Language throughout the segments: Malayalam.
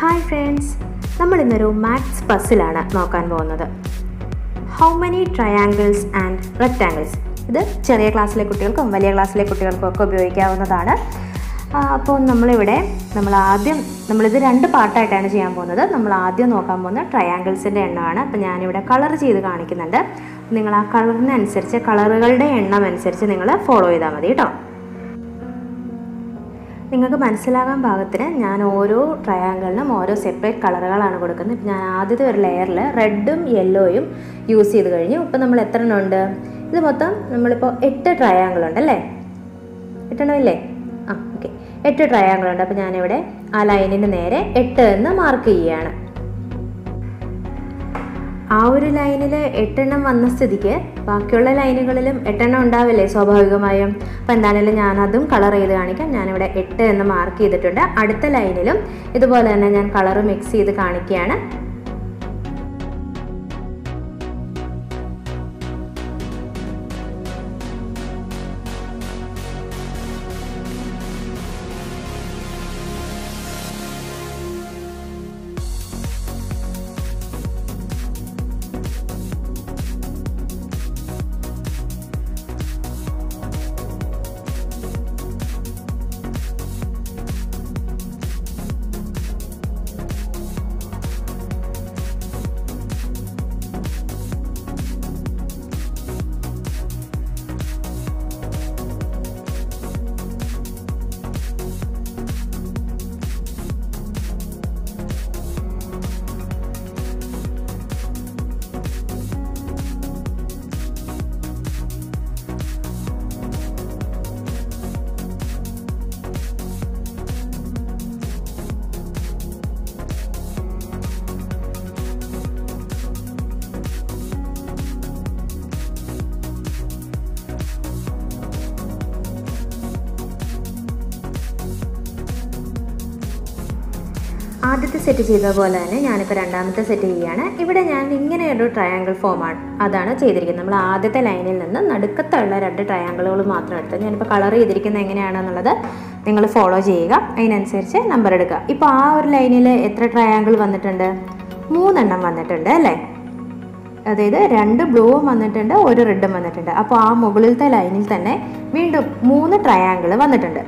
ഹായ് ഫ്രണ്ട്സ് നമ്മൾ ഇന്നൊരു മാത്സ് പസിലാണ് നോക്കാൻ പോകുന്നത് how many triangles and rectangles ഇത് ചെറിയ ക്ലാസ്സിലെ കുട്ടികൾക്കും വലിയ ക്ലാസ്സിലെ കുട്ടികൾക്കും ഒക്കെ ഉപയോഗിക്കാവുന്നതാണ് ആ, അപ്പോൾ നമ്മളിവിടെ നമ്മൾ ആദ്യം നമ്മളിത് രണ്ട് പാർട്ടായിട്ടാണ് ചെയ്യാൻ പോകുന്നത് നമ്മൾ ആദ്യം നോക്കാൻ പോകുന്നത് ട്രയാങ്കിൾസിൻ്റെ എണ്ണമാണ് അപ്പോൾ ഞാനിവിടെ കളർ ചെയ്ത് കാണിക്കുന്നുണ്ട് നിങ്ങൾ ആ കളറിനനുസരിച്ച് കളറുകളുടെ എണ്ണം അനുസരിച്ച് നിങ്ങൾ ഫോളോ ചെയ്താൽ മതി കേട്ടോ നിങ്ങൾക്ക് മനസ്സിലാകാൻ പാകത്തിന് ഞാൻ ഓരോ ട്രയാങ്കിളിനും ഓരോ സെപ്പറേറ്റ് കളറുകളാണ് കൊടുക്കുന്നത് ഇപ്പം ഞാൻ ആദ്യത്തെ ഒരു ലെയറിൽ റെഡും യെല്ലോയും യൂസ് ചെയ്ത് കഴിഞ്ഞു ഇപ്പം നമ്മൾ എത്ര എണ്ണം ഉണ്ട് ഇത് മൊത്തം നമ്മളിപ്പോൾ എട്ട് ട്രയാങ്കിൾ ഉണ്ട് അല്ലേ എട്ടെണ്ണമില്ലേ ആ ഓക്കെ എട്ട് ട്രയാങ്കിൾ ഉണ്ട് അപ്പോൾ ഞാനിവിടെ ആ ലൈനിന് നേരെ എട്ട് എന്ന് മാർക്ക് ചെയ്യുകയാണ് ആ ഒരു ലൈനിൽ എട്ടെണ്ണം വന്ന സ്ഥിതിക്ക് ബാക്കിയുള്ള ലൈനുകളിലും എട്ടെണ്ണം ഉണ്ടാവില്ലേ സ്വാഭാവികമായും അപ്പോൾ എന്താണെങ്കിലും ഞാനതും കളർ ചെയ്ത് കാണിക്കാം ഞാനിവിടെ എട്ട് എന്ന് മാർക്ക് ചെയ്തിട്ടുണ്ട് അടുത്ത ലൈനിലും ഇതുപോലെ തന്നെ ഞാൻ കളർ മിക്സ് ചെയ്ത് കാണിക്കുകയാണ് ആദ്യത്തെ സെറ്റ് ചെയ്ത പോലെ തന്നെ ഞാനിപ്പോൾ രണ്ടാമത്തെ സെറ്റ് ചെയ്യുകയാണ് ഇവിടെ ഞാൻ ഇങ്ങനെ ഒരു ട്രയാങ്കിൾ ഫോമാണ് അതാണ് ചെയ്തിരിക്കുന്നത് നമ്മൾ ആദ്യത്തെ ലൈനിൽ നിന്ന് നടുക്കത്തുള്ള രണ്ട് ട്രയാങ്കിളുകൾ മാത്രം എടുത്ത് ഞാനിപ്പോൾ കളർ ചെയ്തിരിക്കുന്നത് എങ്ങനെയാണെന്നുള്ളത് നിങ്ങൾ ഫോളോ ചെയ്യുക അതിനനുസരിച്ച് നമ്പർ എടുക്കുക ഇപ്പോൾ ആ ഒരു ലൈനിൽ എത്ര ട്രയാങ്കിൾ വന്നിട്ടുണ്ട് മൂന്നെണ്ണം വന്നിട്ടുണ്ട് അല്ലേ അതായത് രണ്ട് ബ്ലൂവും വന്നിട്ടുണ്ട് ഒരു റെഡും വന്നിട്ടുണ്ട് അപ്പോൾ ആ മുകളിലത്തെ ലൈനിൽ തന്നെ വീണ്ടും മൂന്ന് ട്രയാങ്കിൾ വന്നിട്ടുണ്ട്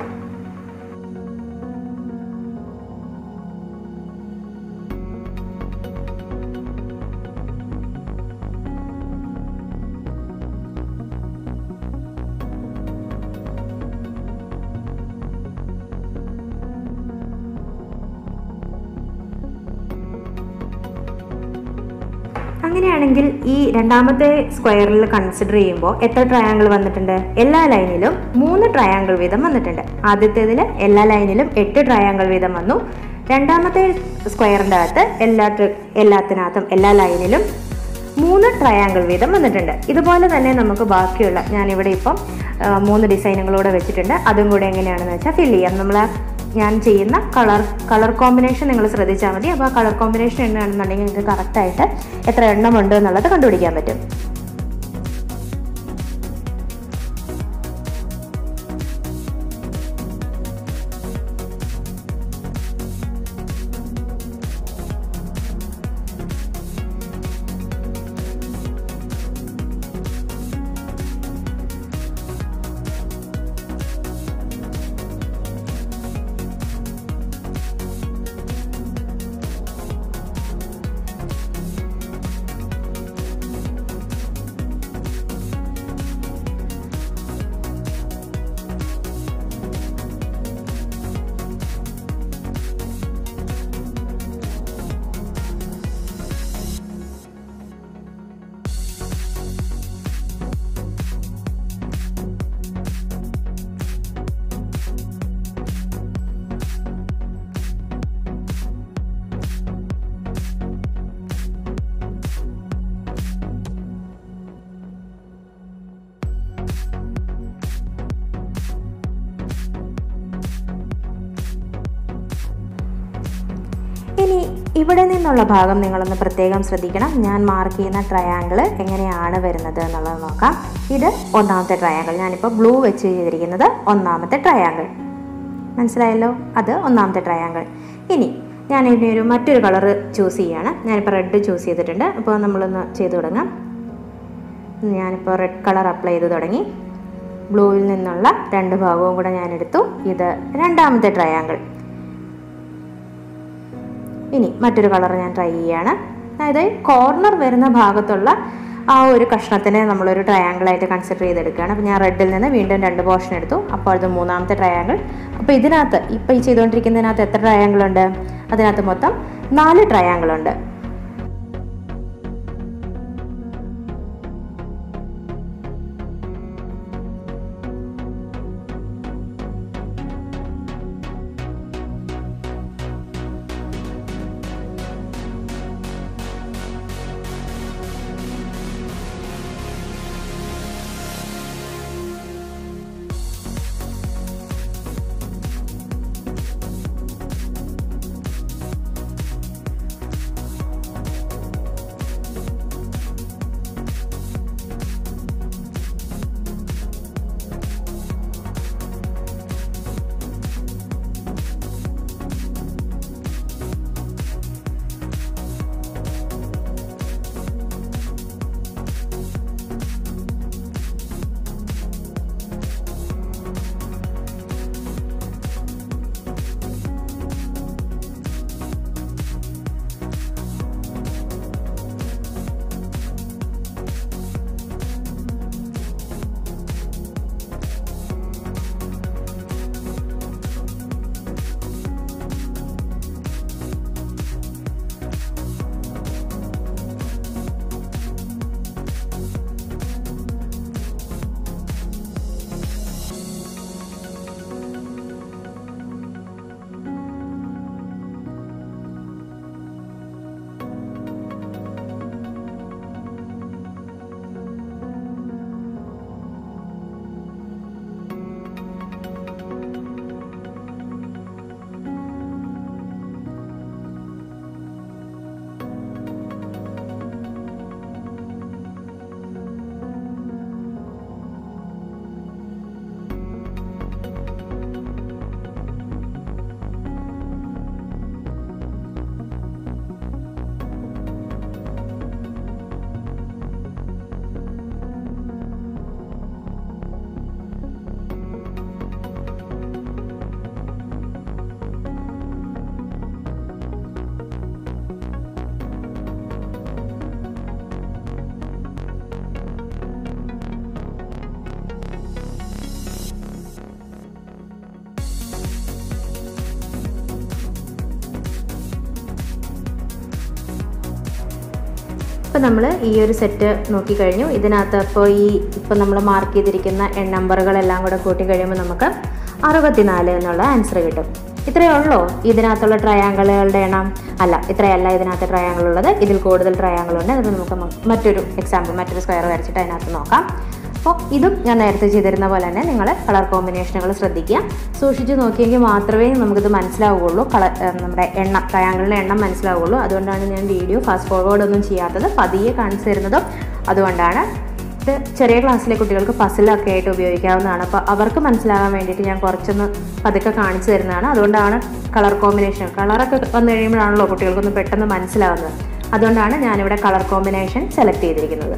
അങ്ങനെയാണെങ്കിൽ ഈ രണ്ടാമത്തെ സ്ക്വയറിൽ കൺസിഡർ ചെയ്യുമ്പോൾ എത്ര ട്രയാങ്കിൾ വന്നിട്ടുണ്ട് എല്ലാ ലൈനിലും മൂന്ന് ട്രയാങ്കിൾ വീതം വന്നിട്ടുണ്ട് ആദ്യത്തേതിൽ എല്ലാ ലൈനിലും എട്ട് ട്രയാങ്കിൾ വീതം വന്നു രണ്ടാമത്തെ സ്ക്വയറിൻ്റെ അകത്ത് എല്ലാ ട്ര- എല്ലാത്തിനകത്തും എല്ലാ ലൈനിലും മൂന്ന് ട്രയാങ്കിൾ വീതം വന്നിട്ടുണ്ട് ഇതുപോലെ തന്നെ നമുക്ക് ബാക്കിയുള്ള ഞാനിവിടെ ഇപ്പം ആ, മൂന്ന് ഡിസൈനുകളൂടെ വെച്ചിട്ടുണ്ട് അതും കൂടെ എങ്ങനെയാണെന്ന് വെച്ചാൽ ഫില്ല് ചെയ്യാം നമ്മൾ ഞാൻ ചെയ്യുന്ന കളർ കളർ കോമ്പിനേഷൻ നിങ്ങൾ ശ്രദ്ധിച്ചാൽ മതി അപ്പോൾ ആ കളർ കോമ്പിനേഷൻ എണ്ണാണെന്നുണ്ടെങ്കിൽ നിങ്ങൾക്ക് കറക്റ്റായിട്ട് എത്ര എണ്ണം ഉണ്ട് എന്നുള്ളത് കണ്ടുപിടിക്കാൻ പറ്റും ഇനി ഇവിടെ നിന്നുള്ള ഭാഗം നിങ്ങളൊന്ന് പ്രത്യേകം ശ്രദ്ധിക്കണം ഞാൻ മാർക്ക് ചെയ്യുന്ന ട്രയാങ്കിൾ എങ്ങനെയാണ് വരുന്നത് എന്നുള്ളത് നോക്കാം ഇത് ഒന്നാമത്തെ ട്രയാങ്കിൾ ഞാനിപ്പോൾ ബ്ലൂ വെച്ച് ചെയ്തിരിക്കുന്നത് ഒന്നാമത്തെ ട്രയാങ്കിൾ മനസ്സിലായല്ലോ അത് ഒന്നാമത്തെ ട്രയാങ്കിൾ ഇനി ഞാൻ ഇനി ഒരു മറ്റൊരു കളറ് ചൂസ് ചെയ്യാണ് ഞാനിപ്പോൾ റെഡ് ചൂസ് ചെയ്തിട്ടുണ്ട് അപ്പോൾ നമ്മളൊന്ന് ചെയ്ത് തുടങ്ങാം ഞാനിപ്പോൾ റെഡ് കളർ അപ്ലൈ ചെയ്ത് തുടങ്ങി ബ്ലൂവിൽ നിന്നുള്ള രണ്ട് ഭാഗവും കൂടെ ഞാൻ എടുത്തു ഇത് രണ്ടാമത്തെ ട്രയാങ്കിൾ ഇനി മറ്റൊരു കളർ ഞാൻ ട്രൈ ചെയ്യാണ് അതായത് കോർണർ വരുന്ന ഭാഗത്തുള്ള ആ ഒരു കഷ്ണത്തിനെ നമ്മളൊരു ട്രയാങ്കിളായിട്ട് കൺസിഡർ ചെയ്തെടുക്കുകയാണ് അപ്പോൾ ഞാൻ റെഡിൽ നിന്ന് വീണ്ടും രണ്ട് പോർഷൻ എടുത്തു അപ്പോൾ അത് മൂന്നാമത്തെ ട്രയാങ്കിൾ അപ്പോൾ ഇതിനകത്ത് ഇപ്പോൾ ഈ ചെയ്തുകൊണ്ടിരിക്കുന്നതിനകത്ത് എത്ര ട്രയാങ്കിൾ ഉണ്ട് അതിനകത്ത് മൊത്തം നാല് ട്രയാങ്കിൾ ഉണ്ട് ഇപ്പോൾ നമ്മൾ ഈ ഒരു സെറ്റ് നോക്കിക്കഴിഞ്ഞു ഇതിനകത്ത് ഇപ്പോൾ ഈ ഇപ്പോൾ നമ്മൾ മാർക്ക് ചെയ്തിരിക്കുന്ന എൺ നമ്പറുകളെല്ലാം കൂടെ കൂട്ടി കഴിയുമ്പോൾ നമുക്ക് അറുപത്തിനാല് എന്നുള്ള ആൻസർ കിട്ടും ഇത്രയേ ഉള്ളൂ ഇതിനകത്തുള്ള ട്രയാങ്കിളുകളുടെ എണ്ണം അല്ല ഇത്രയല്ല ഇതിനകത്ത് ട്രയാങ്കിൾ ഉള്ളത് ഇതിൽ കൂടുതൽ ട്രയാങ്കിൾ ഉണ്ട് അത് നമുക്ക് മ- മറ്റൊരു എക്സാമ്പിൾ മറ്റൊരു സ്ക്വയർ വരച്ചിട്ട് അതിനകത്ത് നോക്കാം അപ്പോൾ ഇതും ഞാൻ നേരത്തെ ചെയ്തിരുന്ന പോലെ തന്നെ നിങ്ങൾ കളർ കോമ്പിനേഷനുകൾ ശ്രദ്ധിക്കുക സൂക്ഷിച്ച് നോക്കിയെങ്കിൽ മാത്രമേ നമുക്കിത് മനസ്സിലാവുകയുള്ളൂ കളർ നമ്മുടെ എണ്ണം ട്രയാങ്കിളിൻ്റെ എണ്ണം മനസ്സിലാവുകയുള്ളൂ അതുകൊണ്ടാണ് ഞാൻ വീഡിയോ ഫാസ്റ്റ് ഫോർവേഡ് ഒന്നും ചെയ്യാത്തത് പതിയെ കാണിച്ചു തരുന്നതും അതുകൊണ്ടാണ് ഇത് ചെറിയ ക്ലാസ്സിലെ കുട്ടികൾക്ക് പസിലൊക്കെ ആയിട്ട് ഉപയോഗിക്കാവുന്നതാണ് അപ്പോൾ അവർക്ക് മനസ്സിലാകാൻ വേണ്ടിയിട്ട് ഞാൻ കുറച്ചൊന്ന് പതുക്കെ കാണിച്ചു തരുന്നതാണ് അതുകൊണ്ടാണ് കളർ കോമ്പിനേഷൻ കളറൊക്കെ വന്നു കഴിയുമ്പോഴാണല്ലോ കുട്ടികൾക്കൊന്ന് പെട്ടെന്ന് മനസ്സിലാവുന്നത് അതുകൊണ്ടാണ് ഞാനിവിടെ കളർ കോമ്പിനേഷൻ സെലക്ട് ചെയ്തിരിക്കുന്നത്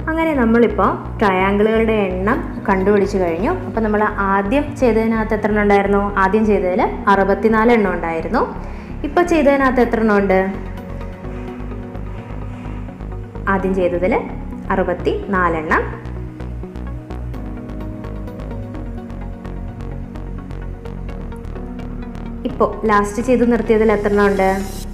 അങ്ങനെ നമ്മളിപ്പോൾ ട്രയാങ്കിളുകളുടെ എണ്ണം കണ്ടുപിടിച്ച് കഴിഞ്ഞു അപ്പോൾ നമ്മൾ ആദ്യം ചെയ്തതിനകത്ത് എത്ര എണ്ണം ഉണ്ടായിരുന്നു ആദ്യം ചെയ്തതിൽ അറുപത്തിനാല് എണ്ണം ഉണ്ടായിരുന്നു ഇപ്പോൾ ചെയ്തതിനകത്ത് എത്ര എണ്ണം ഉണ്ട് ആദ്യം ചെയ്തതിൽ അറുപത്തി നാലെണ്ണം ഇപ്പോൾ ലാസ്റ്റ് ചെയ്ത് നിർത്തിയതിൽ എത്ര എണ്ണം ഉണ്ട്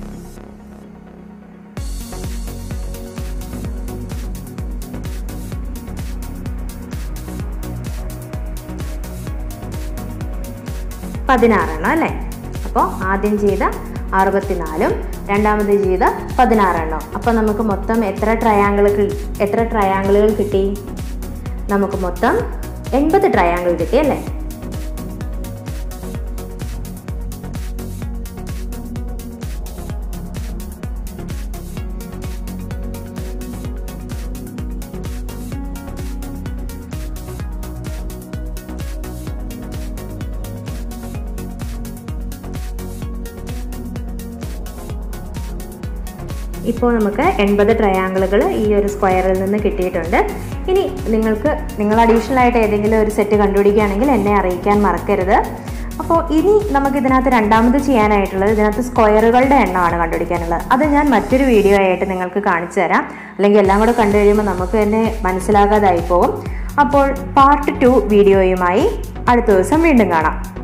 പതിനാറെണ്ണം അല്ലേ അപ്പോൾ ആദ്യം ചെയ്ത അറുപത്തിനാലും രണ്ടാമത് ചെയ്ത പതിനാറെണ്ണം അപ്പോൾ നമുക്ക് മൊത്തം എത്ര ട്രയാങ്കിൾ എത്ര ട്രയാങ്കിളുകൾ കിട്ടി നമുക്ക് മൊത്തം എൺപത് ട്രയാങ്കിൾ കിട്ടി അല്ലേ ഇപ്പോൾ നമുക്ക് എൺപത് ട്രയാങ്കിളുകൾ ഈ ഒരു സ്ക്വയറിൽ നിന്ന് കിട്ടിയിട്ടുണ്ട് ഇനി നിങ്ങൾക്ക് നിങ്ങൾ അഡീഷണൽ ആയിട്ട് ഏതെങ്കിലും ഒരു സെറ്റ് കണ്ടുപിടിക്കുകയാണെങ്കിൽ എന്നെ അറിയിക്കാൻ മറക്കരുത് അപ്പോൾ ഇനി നമുക്ക് ഇതിനകത്ത് രണ്ടാമത് ചെയ്യാനായിട്ടുള്ളത് ഇതിനകത്ത് സ്ക്വയറുകളുടെ എണ്ണമാണ് കണ്ടുപിടിക്കാനുള്ളത് അത് ഞാൻ മറ്റൊരു വീഡിയോ ആയിട്ട് നിങ്ങൾക്ക് കാണിച്ചു തരാം അല്ലെങ്കിൽ എല്ലാം കൂടെ കണ്ടു കഴിയുമ്പോൾ നമുക്ക് തന്നെ മനസ്സിലാകാതായി പോകും അപ്പോൾ പാർട്ട് ടു വീഡിയോയുമായി അടുത്ത ദിവസം വീണ്ടും കാണാം